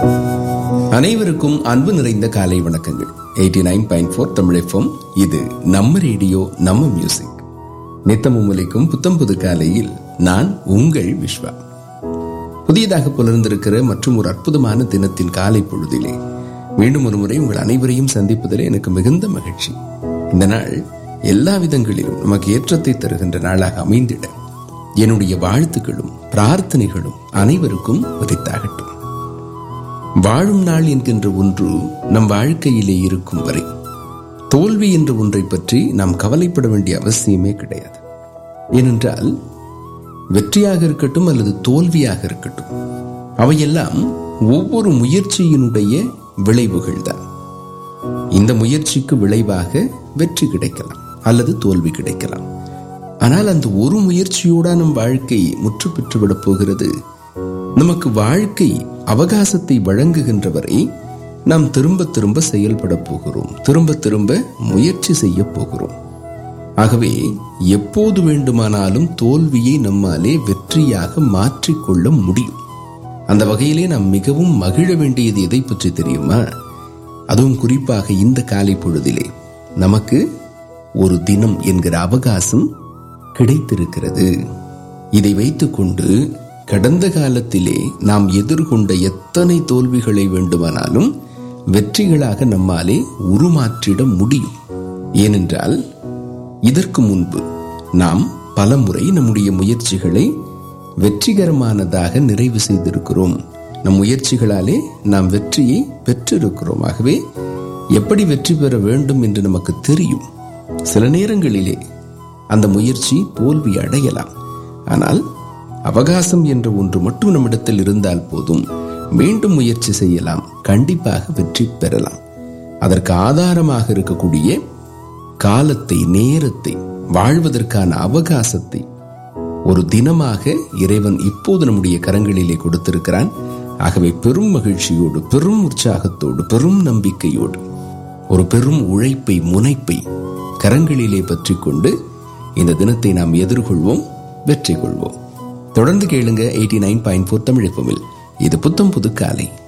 அனைவருக்கும் அன்பு நிறைந்த காலை வணக்கங்கள் eighty nine point four Tamil இது நம்ம ரேடியோ நம்ம மியூசிக் நித்தமும் உலைக்கும் புத்தம் புது காலையில் நான் உங்கள் விஸ்வா புதியதாக புலர்ந்திருக்கிற மற்றும் ஒரு அற்புதமான தினத்தின் காலை பொழுதிலே மீண்டும் ஒரு முறை உங்கள் அனைவரையும் சந்திப்பதில் எனக்கு மிகுந்த மகிழ்ச்சி இந்த நாள் எல்லா விதங்களிலும் நமக்கு ஏற்றத்தை தருகின்ற நாளாக அமைந்திட என்னுடைய வாழ்த்துக்களும் பிரார்த்தனைகளும் அனைவருக்கும் உரித்தாகட்டும் வாழும் நாள் என்கின்ற ஒன்று நம் வாழ்க்கையிலே இருக்கும் வரை தோல்வி என்ற ஒன்றை பற்றி நாம் கவலைப்பட வேண்டிய அவசியமே கிடையாது ஏனென்றால் வெற்றியாக இருக்கட்டும் அல்லது தோல்வியாக இருக்கட்டும் அவையெல்லாம் ஒவ்வொரு முயற்சியினுடைய விளைவுகள் தான் இந்த முயற்சிக்கு விளைவாக வெற்றி கிடைக்கலாம் அல்லது தோல்வி கிடைக்கலாம் ஆனால் அந்த ஒரு முயற்சியோட நம் வாழ்க்கை முற்று பெற்றுவிடப் போகிறது நமக்கு வாழ்க்கை அவகாசத்தை வழங்குகின்ற வரை நாம் திரும்ப திரும்ப செயல்பட போகிறோம் திரும்ப திரும்ப முயற்சி செய்ய போகிறோம் ஆகவே எப்போது வேண்டுமானாலும் தோல்வியை நம்மாலே வெற்றியாக மாற்றிக்கொள்ள முடியும் அந்த வகையிலே நாம் மிகவும் மகிழ வேண்டியது எதை பற்றி தெரியுமா அதுவும் குறிப்பாக இந்த காலை பொழுதிலே நமக்கு ஒரு தினம் என்கிற அவகாசம் கிடைத்திருக்கிறது இதை வைத்துக்கொண்டு கடந்த காலத்திலே நாம் எதிர்கொண்ட எத்தனை தோல்விகளை வேண்டுமானாலும் வெற்றிகளாக நம்மாலே உருமாற்றிட முடியும் ஏனென்றால் இதற்கு முன்பு நாம் பலமுறை நம்முடைய முயற்சிகளை வெற்றிகரமானதாக நிறைவு செய்திருக்கிறோம் நம் முயற்சிகளாலே நாம் வெற்றியை பெற்றிருக்கிறோம் ஆகவே எப்படி வெற்றி பெற வேண்டும் என்று நமக்கு தெரியும் சில நேரங்களிலே அந்த முயற்சி தோல்வி அடையலாம் ஆனால் அவகாசம் என்ற ஒன்று மட்டும் நம்மிடத்தில் இருந்தால் போதும் மீண்டும் முயற்சி செய்யலாம் கண்டிப்பாக வெற்றி பெறலாம் அதற்கு ஆதாரமாக இருக்கக்கூடிய காலத்தை நேரத்தை வாழ்வதற்கான அவகாசத்தை ஒரு தினமாக இறைவன் இப்போது நம்முடைய கரங்களிலே கொடுத்திருக்கிறான் ஆகவே பெரும் மகிழ்ச்சியோடு பெரும் உற்சாகத்தோடு பெரும் நம்பிக்கையோடு ஒரு பெரும் உழைப்பை முனைப்பை கரங்களிலே பற்றி கொண்டு இந்த தினத்தை நாம் எதிர்கொள்வோம் வெற்றி கொள்வோம் தொடர்ந்து கேளுங்க eighty nine point four Tamil இது புத்தம் புது காலை